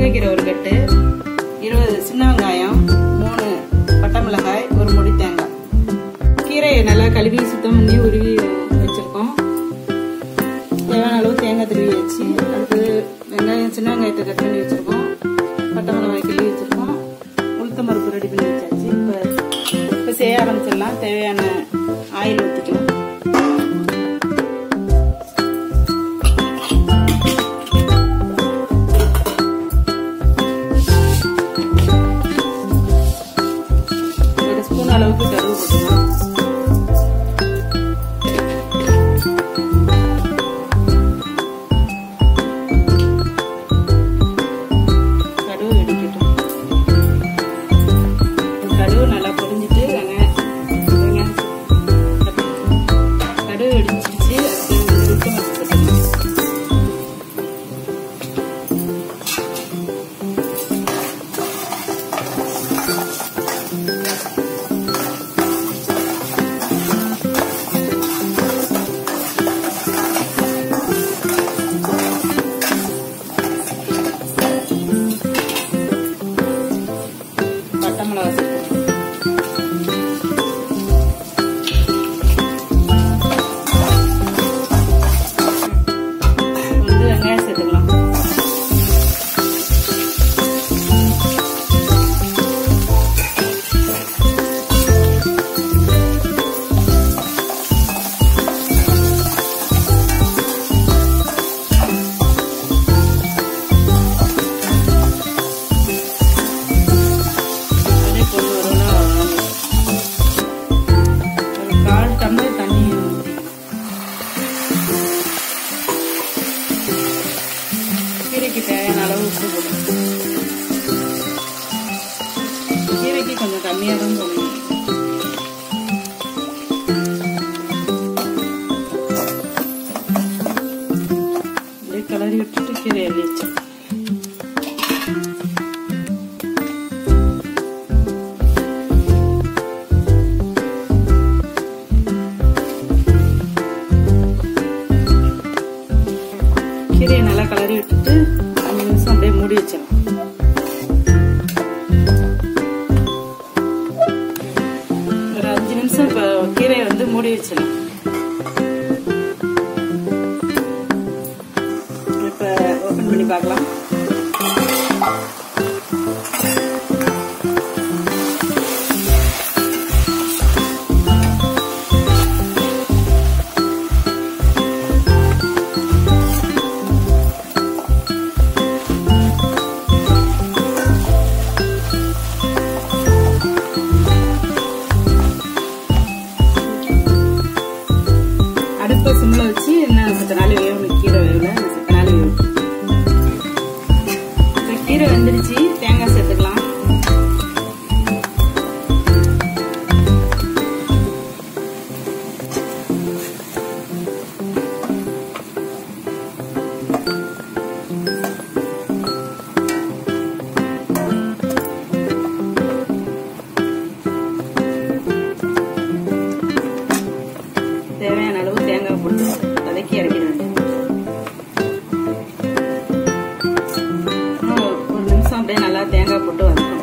முருங்கைக்கீரை ஒரு கட்டு இருபது சின்ன வெங்காயம் மூணு பட்டை மிளகாய் ஒரு முடி தேங்காய் கீரையை நல்லா கழுவி சுத்தம் பண்ணி உருவி வச்சிருக்கோம் தேவையான அளவு தேங்காய் திருவி வச்சு அடுத்து வெங்காயம் சின்ன வெங்காயத்தை கட் பண்ணி வச்சிருக்கோம் பட்டை மிளகாய் கிள்ளி வச்சிருக்கோம் உளுத்தம் பருப்பு ரெடி பண்ணி வச்சாச்சு இப்போ இப்போ செய்ய ஆரம்பிச்சிடலாம் தேவையான ஆயில் ஊற்றிக்கலாம் ஒரு ஸ்பூன் அளவுக்கு கடுகு போட்டுக்கலாம் கடுகு வெடிக்கட்டும் கடுகு நல்லா பொரிஞ்சிட்டு வெங்காயம் வெங்காயம் கடுகு வெடிச்சிருச்சு அடுத்து உளுத்தம் பருப்பு போட்டுக்கலாம் பட்டை மிளகா சேர்க்கணும் வந்து வெங்காயம் சேர்த்துக்கலாம் அப்படியே கொண்டு வரணும் ஒரு கால் டம்ளர் தண்ணி ஊத்தி. கீரைக்கு தேவையான அளவு உப்பு போடணும் கீரைக்கு கொஞ்சம் கம்மியாக தான் போடணும் அப்படியே கிளறி விட்டுட்டு கீரை எள்ளி வச்சு கீரையை நல்லா கிளறி விட்டுட்டு அஞ்சு நிமிஷம் அப்படியே மூடி வச்சிடலாம் ஒரு அஞ்சு நிமிஷம் இப்போ கீரையை வந்து மூடி வச்சிடலாம் இப்போ ஓப்பன் பண்ணி பார்க்கலாம் அடுப்பை சிம்ல வச்சு என்ன சத்த நாள் வேகணும் கீரை வேகல சத்த நாள் வேகும் இப்ப கீரை வெந்துருச்சு தேங்காய் சேர்த்துக்கலாம் தேவையான அளவு தேங்காய் போட்டு வதக்கி இறக்கிட வேண்டியது இன்னும் ஒரு நிமிஷம் அப்படியே நல்லா தேங்காய் போட்டு வதக்கணும்